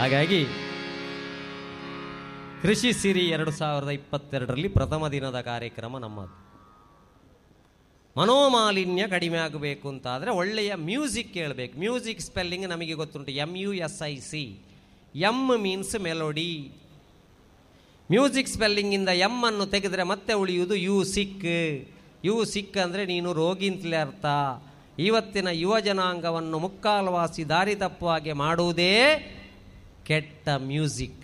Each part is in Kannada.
ಹಾಗಾಗಿ ಕೃಷಿ ಸಿರಿ ಎರಡು ಸಾವಿರದ ಇಪ್ಪತ್ತೆರಡರಲ್ಲಿ ಪ್ರಥಮ ದಿನದ ಕಾರ್ಯಕ್ರಮ ನಮ್ಮದು ಮನೋಮಾಲಿನ್ಯ ಕಡಿಮೆ ಆಗಬೇಕು ಅಂತಾದರೆ ಒಳ್ಳೆಯ ಮ್ಯೂಸಿಕ್ ಕೇಳಬೇಕು ಮ್ಯೂಸಿಕ್ ಸ್ಪೆಲ್ಲಿಂಗ್ ನಮಗೆ ಗೊತ್ತುಂಟು M U S I C M means melody music ಸ್ಪೆಲ್ಲಿಂಗಿಂದ ಎಮ್ ಅನ್ನು ತೆಗೆದರೆ ಮತ್ತೆ ಉಳಿಯುವುದು ಯು ಸಿಕ್ ಯು ಸಿಕ್ ಅಂದರೆ ನೀನು ರೋಗಿ ಅಂತಲೇ ಅರ್ಥ ಇವತ್ತಿನ ಯುವ ಜನಾಂಗವನ್ನು ಮುಕ್ಕಾಲ್ವಾಸಿ ದಾರಿ ತಪ್ಪುವ ಹಾಗೆ ಮಾಡುವುದೇ ಕೆಟ್ಟ ಮ್ಯೂಸಿಕ್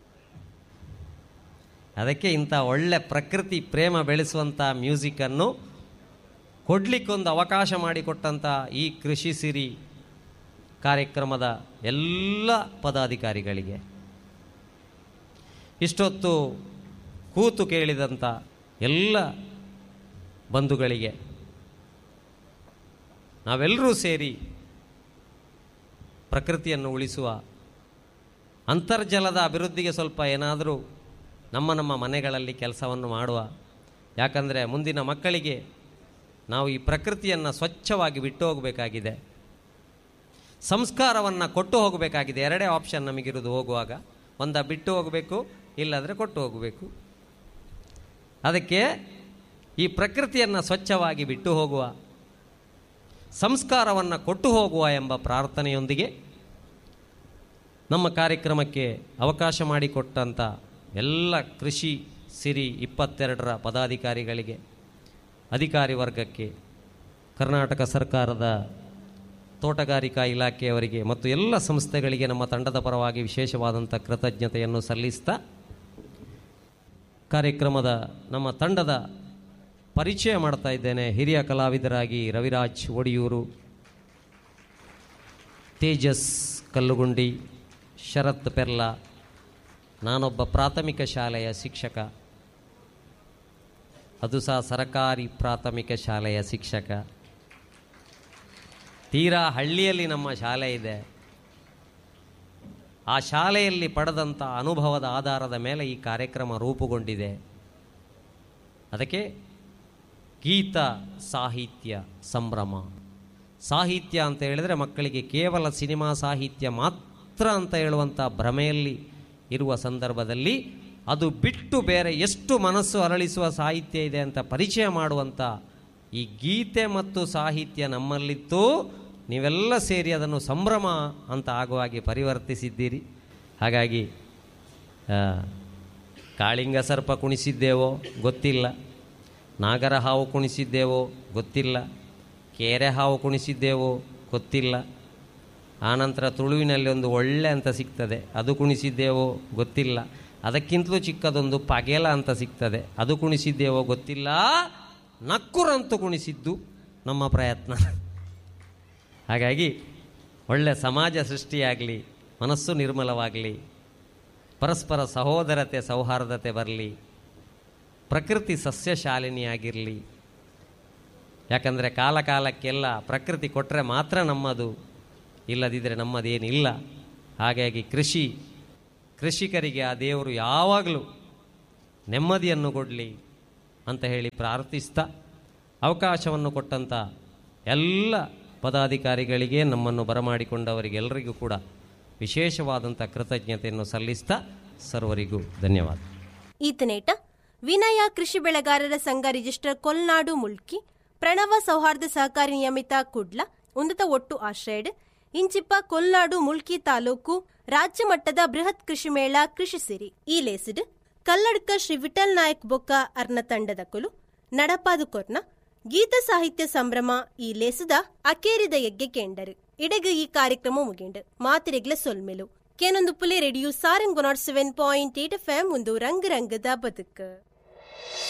ಅದಕ್ಕೆ ಇಂಥ ಒಳ್ಳೆ ಪ್ರಕೃತಿ ಪ್ರೇಮ ಬೆಳೆಸುವಂಥ ಮ್ಯೂಸಿಕ್ಕನ್ನು ಕೊಡಲಿಕ್ಕೊಂದು ಅವಕಾಶ ಮಾಡಿಕೊಟ್ಟಂಥ ಈ ಕೃಷಿ ಸಿರಿ ಕಾರ್ಯಕ್ರಮದ ಎಲ್ಲ ಪದಾಧಿಕಾರಿಗಳಿಗೆ ಇಷ್ಟೊತ್ತು ಕೂತು ಕೇಳಿದಂಥ ಎಲ್ಲ ಬಂಧುಗಳಿಗೆ ನಾವೆಲ್ಲರೂ ಸೇರಿ ಪ್ರಕೃತಿಯನ್ನು ಉಳಿಸುವ ಅಂತರ್ಜಲದ ಅಭಿವೃದ್ಧಿಗೆ ಸ್ವಲ್ಪ ಏನಾದರೂ ನಮ್ಮ ನಮ್ಮ ಮನೆಗಳಲ್ಲಿ ಕೆಲಸವನ್ನು ಮಾಡುವ ಯಾಕಂದರೆ ಮುಂದಿನ ಮಕ್ಕಳಿಗೆ ನಾವು ಈ ಪ್ರಕೃತಿಯನ್ನು ಸ್ವಚ್ಛವಾಗಿ ಬಿಟ್ಟು ಹೋಗಬೇಕಾಗಿದೆ ಸಂಸ್ಕಾರವನ್ನು ಕೊಟ್ಟು ಹೋಗಬೇಕಾಗಿದೆ ಎರಡೇ ಆಪ್ಷನ್ ನಮಗಿರೋದು ಹೋಗುವಾಗ ಒಂದ ಬಿಟ್ಟು ಹೋಗಬೇಕು ಇಲ್ಲಾಂದರೆ ಕೊಟ್ಟು ಹೋಗಬೇಕು ಅದಕ್ಕೆ ಈ ಪ್ರಕೃತಿಯನ್ನು ಸ್ವಚ್ಛವಾಗಿ ಬಿಟ್ಟು ಹೋಗುವ ಸಂಸ್ಕಾರವನ್ನು ಕೊಟ್ಟು ಹೋಗುವ ಎಂಬ ಪ್ರಾರ್ಥನೆಯೊಂದಿಗೆ ನಮ್ಮ ಕಾರ್ಯಕ್ರಮಕ್ಕೆ ಅವಕಾಶ ಮಾಡಿಕೊಟ್ಟಂಥ ಎಲ್ಲ ಕೃಷಿ ಸಿರಿ ಇಪ್ಪತ್ತೆರಡರ ಪದಾಧಿಕಾರಿಗಳಿಗೆ ಅಧಿಕಾರಿ ವರ್ಗಕ್ಕೆ ಕರ್ನಾಟಕ ಸರ್ಕಾರದ ತೋಟಗಾರಿಕಾ ಇಲಾಖೆಯವರಿಗೆ ಮತ್ತು ಎಲ್ಲ ಸಂಸ್ಥೆಗಳಿಗೆ ನಮ್ಮ ತಂಡದ ಪರವಾಗಿ ವಿಶೇಷವಾದಂಥ ಕೃತಜ್ಞತೆಯನ್ನು ಸಲ್ಲಿಸ್ತಾ ಕಾರ್ಯಕ್ರಮದ ನಮ್ಮ ತಂಡದ ಪರಿಚಯ ಮಾಡ್ತಾ ಇದ್ದೇನೆ ಹಿರಿಯ ಕಲಾವಿದರಾಗಿ ರವಿರಾಜ್ ಒಡಿಯೂರು ತೇಜಸ್ ಕಲ್ಲುಗುಂಡಿ ಶರತ್ ಪೆರ್ಲಾ ನಾನೊಬ್ಬ ಪ್ರಾಥಮಿಕ ಶಾಲೆಯ ಶಿಕ್ಷಕ ಅದು ಸಹ ಸರಕಾರಿ ಪ್ರಾಥಮಿಕ ಶಾಲೆಯ ಶಿಕ್ಷಕ ತೀರಾ ಹಳ್ಳಿಯಲ್ಲಿ ನಮ್ಮ ಶಾಲೆ ಇದೆ ಆ ಶಾಲೆಯಲ್ಲಿ ಪಡೆದಂಥ ಅನುಭವದ ಆಧಾರದ ಮೇಲೆ ಈ ಕಾರ್ಯಕ್ರಮ ರೂಪುಗೊಂಡಿದೆ ಅದಕ್ಕೆ ಗೀತ ಸಾಹಿತ್ಯ ಸಂಭ್ರಮ ಸಾಹಿತ್ಯ ಅಂತ ಹೇಳಿದರೆ ಮಕ್ಕಳಿಗೆ ಕೇವಲ ಸಿನಿಮಾ ಸಾಹಿತ್ಯ ಮಾತ್ರ ಅಂತ ಹೇಳುವಂಥ ಭ್ರಮೆಯಲ್ಲಿ ಇರುವ ಸಂದರ್ಭದಲ್ಲಿ ಅದು ಬಿಟ್ಟು ಬೇರೆ ಎಷ್ಟು ಮನಸ್ಸು ಅರಳಿಸುವ ಸಾಹಿತ್ಯ ಇದೆ ಅಂತ ಪರಿಚಯ ಮಾಡುವಂಥ ಈ ಗೀತೆ ಮತ್ತು ಸಾಹಿತ್ಯ ನಮ್ಮಲ್ಲಿತ್ತು ನೀವೆಲ್ಲ ಸೇರಿ ಅದನ್ನು ಸಂಭ್ರಮ ಅಂತ ಆಗುವ ಹಾಗೆ ಪರಿವರ್ತಿಸಿದ್ದೀರಿ ಹಾಗಾಗಿ ಆ, ಕಾಳಿಂಗ ಸರ್ಪ ಕುಣಿಸಿದ್ದೇವೋ ಗೊತ್ತಿಲ್ಲ ನಾಗರ ಹಾವು ಕುಣಿಸಿದ್ದೇವೋ ಗೊತ್ತಿಲ್ಲ ಕೇರೆ ಹಾವು ಕುಣಿಸಿದ್ದೇವೋ ಗೊತ್ತಿಲ್ಲ ಆನಂತರ ತುಳುವಿನಲ್ಲಿ ಒಂದು ಒಳ್ಳೆ ಅಂತ ಸಿಗ್ತದೆ ಅದು ಕುಣಿಸಿದ್ದೇವೋ ಗೊತ್ತಿಲ್ಲ ಅದಕ್ಕಿಂತಲೂ ಚಿಕ್ಕದೊಂದು ಪಗೆಲ ಅಂತ ಸಿಗ್ತದೆ ಅದು ಕುಣಿಸಿದ್ದೇವೋ ಗೊತ್ತಿಲ್ಲ ನಕ್ಕುರಂತು ಕುಣಿಸಿದ್ದು ನಮ್ಮ ಪ್ರಯತ್ನ ಹಾಗಾಗಿ ಒಳ್ಳೆ ಸಮಾಜ ಸೃಷ್ಟಿಯಾಗಲಿ ಮನಸ್ಸು ನಿರ್ಮಲವಾಗಲಿ ಪರಸ್ಪರ ಸಹೋದರತೆ ಸೌಹಾರ್ದತೆ ಬರಲಿ ಪ್ರಕೃತಿ ಸಸ್ಯ ಶಾಲಿನಿಯಾಗಿರಲಿ ಯಾಕಂದರೆ ಕಾಲ ಕಾಲಕ್ಕೆಲ್ಲ ಪ್ರಕೃತಿ ಕೊಟ್ಟರೆ ಮಾತ್ರ ನಮ್ಮದು ಇಲ್ಲದಿದ್ದರೆ ನಮ್ಮದೇನಿಲ್ಲ ಹಾಗಾಗಿ ಕೃಷಿ ಕೃಷಿಕರಿಗೆ ಆ ದೇವರು ಯಾವಾಗಲೂ ನೆಮ್ಮದಿಯನ್ನು ಕೊಡಲಿ ಅಂತ ಹೇಳಿ ಪ್ರಾರ್ಥಿಸ್ತಾ ಅವಕಾಶವನ್ನು ಕೊಟ್ಟಂಥ ಎಲ್ಲ ಪದಾಧಿಕಾರಿಗಳಿಗೆ ನಮ್ಮನ್ನು ಬರಮಾಡಿಕೊಂಡವರಿಗೆಲ್ಲರಿಗೂ ಕೂಡ ವಿಶೇಷವಾದಂಥ ಕೃತಜ್ಞತೆಯನ್ನು ಸಲ್ಲಿಸ್ತಾ ಸರ್ವರಿಗೂ ಧನ್ಯವಾದ ಈತನೇಟ ವಿನಯ ಕೃಷಿ ಬೆಳೆಗಾರರ ಸಂಘ ರಿಜಿಸ್ಟರ್ ಕೊಲ್ನಾಡು ಮುಲ್ಕಿ ಪ್ರಣವ ಸೌಹಾರ್ದ ಸಹಕಾರಿ ನಿಯಮಿತ ಕುಡ್ಲ ಉನ್ನತ ಒಟ್ಟು ಆಶ್ರಯಡ್ ಇಂಚಿಪ್ಪ ಕೊಲ್ನಾಡು ಮುಲ್ಕಿ ತಾಲೂಕು ರಾಜ್ಯ ಮಟ್ಟದ ಬೃಹತ್ ಕೃಷಿ ಮೇಳ ಕೃಷಿ ಸಿರಿ ಈ ಲೇಸಿಡ್ ಕಲ್ಲಡ್ಕ ಶ್ರೀ ವಿಠಲ್ ನಾಯಕ್ ಬೊಕ್ಕ ಅರ್ನ ತಂಡದ ಕುಲು ನಡಪಾದು ಕೊರ್ನ ಗೀತ ಸಾಹಿತ್ಯ ಸಂಭ್ರಮ ಈ ಲೇಸದ ಅಕೇರಿದ ಯಗ್ಗೆ ಕೇಂಡರು ಇಡೆಗ ಈ ಕಾರ್ಯಕ್ರಮ ಮುಗಿಂಡು ಮಾತಿರೆಗ್ಲ ಸೊಲ್ಮೆಲು ಕೇನೊಂದು ಪುಲೆ radio Sarang seven point eight FM ಎಂ ಒಂದು ರಂಗ್ ರಂಗದ ಬದುಕು